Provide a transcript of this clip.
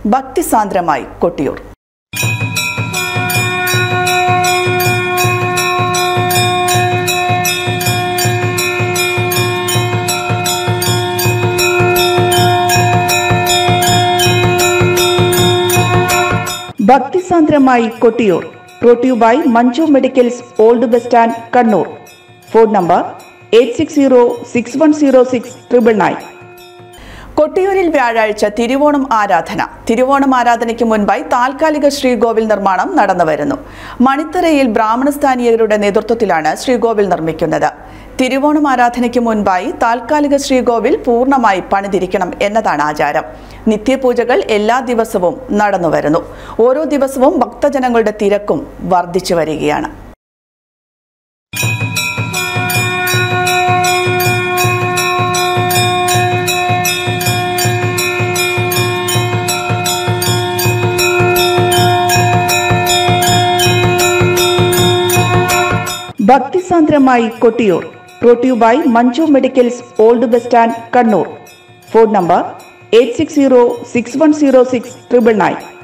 ഭക്തിസാന്ദ്രമായി കൊട്ടിയൂർ ഭക്തിസാന്ദ്രമായി കൊട്ടിയൂർ പ്രോട്യൂ by Manju medicals old bus stand Kannur phone number eight six zero six one zero six triple nine കൊട്ടിയൂരിൽ വ്യാഴാഴ്ച തിരുവോണം ആരാധന തിരുവോണം ആരാധനയ്ക്ക് മുൻപായി താൽക്കാലിക ശ്രീകോവിൽ നിർമ്മാണം നടന്നുവരുന്നു മണിത്തറയിൽ ബ്രാഹ്മണസ്ഥാനീയരുടെ നേതൃത്വത്തിലാണ് ശ്രീകോവിൽ നിർമ്മിക്കുന്നത് തിരുവോണം ആരാധനയ്ക്ക് മുൻപായി താൽക്കാലിക ശ്രീകോവിൽ പൂർണ്ണമായി പണിതിരിക്കണം എന്നതാണ് ആചാരം നിത്യപൂജകൾ എല്ലാ ദിവസവും നടന്നുവരുന്നു ഓരോ ദിവസവും ഭക്തജനങ്ങളുടെ തിരക്കും വർദ്ധിച്ചു വരികയാണ് ഭക്തിസാന്ദ്രമായി കൊട്ടിയൂർ പ്രോട്യൂ by Manju medicals old bus stand Kannur phone number eight six zero six one zero six triple nine